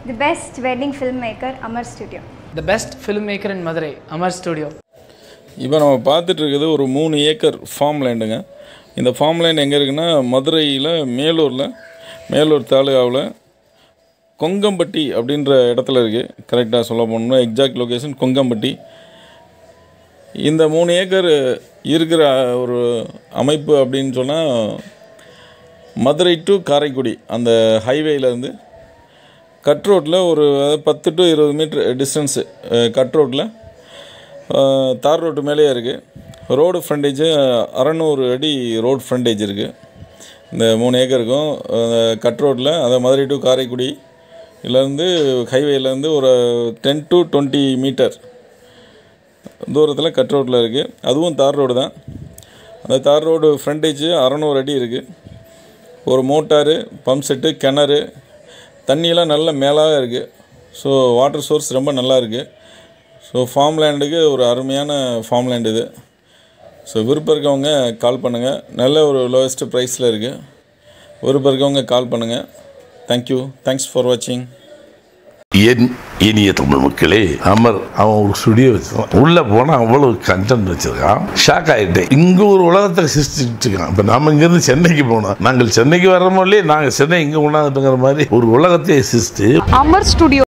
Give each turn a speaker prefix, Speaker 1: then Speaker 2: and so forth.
Speaker 1: The best wedding filmmaker, Amar Studio.
Speaker 2: The best film maker in Madurai Amar Studio
Speaker 3: இப்போ நம்ம பார்த்துட்டு இருக்குது ஒரு மூணு ஏக்கர் ஃபார்ம் லேண்டுங்க இந்த ஃபார்ம் லேண்ட் எங்கே இருக்குன்னா மதுரையில் மேலூரில் மேலூர் தாலுகாவில் கொங்கம்பட்டி அப்படின்ற இடத்துல இருக்குது கரெக்டாக சொல்ல போனோம்னா எக்ஸாக்ட் லொக்கேஷன் கொங்கம்பட்டி இந்த மூணு ஏக்கர் இருக்கிற ஒரு அமைப்பு அப்படின்னு சொன்னால் மதுரை டு காரைக்குடி அந்த ஹைவேலேருந்து கட் ரோட்டில் ஒரு அதாவது பத்து டு இருபது மீட்டர் டிஸ்டன்ஸு கட் ரோட்டில் தார் ரோட்டு மேலேயே இருக்குது ரோடு ஃப்ரண்டேஜு அறநூறு அடி ரோடு ஃப்ரண்டேஜ் இருக்குது இந்த மூணு ஏக்கருக்கும் கட் ரோட்டில் அதை மதுரை டு காரைக்குடி இதுலேருந்து ஹைவேலேருந்து ஒரு டென் டு டுவெண்ட்டி மீட்டர் தூரத்தில் கட் ரோட்டில் இருக்குது அதுவும் தார் ரோடு தான் அந்த தார் ரோடு ஃப்ரண்டேஜ் அறநூறு அடி இருக்குது ஒரு மோட்டாரு பம்ப் செட்டு கிணறு தண்ணியெல்லாம் நல்ல மேலாக இருக்குது ஸோ வாட்டர் சோர்ஸ் ரொம்ப நல்லா இருக்குது ஸோ ஃபார்ம் லேண்டுக்கு ஒரு அருமையான ஃபார்ம் லேண்ட் இது ஸோ விருப்பம் இருக்கவங்க கால் பண்ணுங்கள் நல்ல ஒரு லோவஸ்ட்டு ப்ரைஸில் இருக்குது விருப்பம் இருக்கவங்க கால் பண்ணுங்கள் தேங்க்யூ தேங்க்ஸ் ஃபார் வாட்சிங்
Speaker 4: என் இனிய தமிழ் மக்களே அமர் அவன் ஒரு ஸ்டுடியோ வச்சிருக்கான் உள்ள போனா அவ்வளவு கண்டென்ட் வச்சிருக்கான் ஷாக் ஆயிட்டேன் இங்க ஒரு உலகத்தை சிருஷ்டிட்டு இருக்கான் இப்ப நாம இங்க இருந்து சென்னைக்கு போனோம் நாங்கள் சென்னைக்கு வர்றோமோ இல்லையே நாங்க சென்னை இங்க கொண்டாந்துட்டுங்கிற மாதிரி ஒரு உலகத்தை சிருஷ்டி
Speaker 5: அமர் ஸ்டுடியோ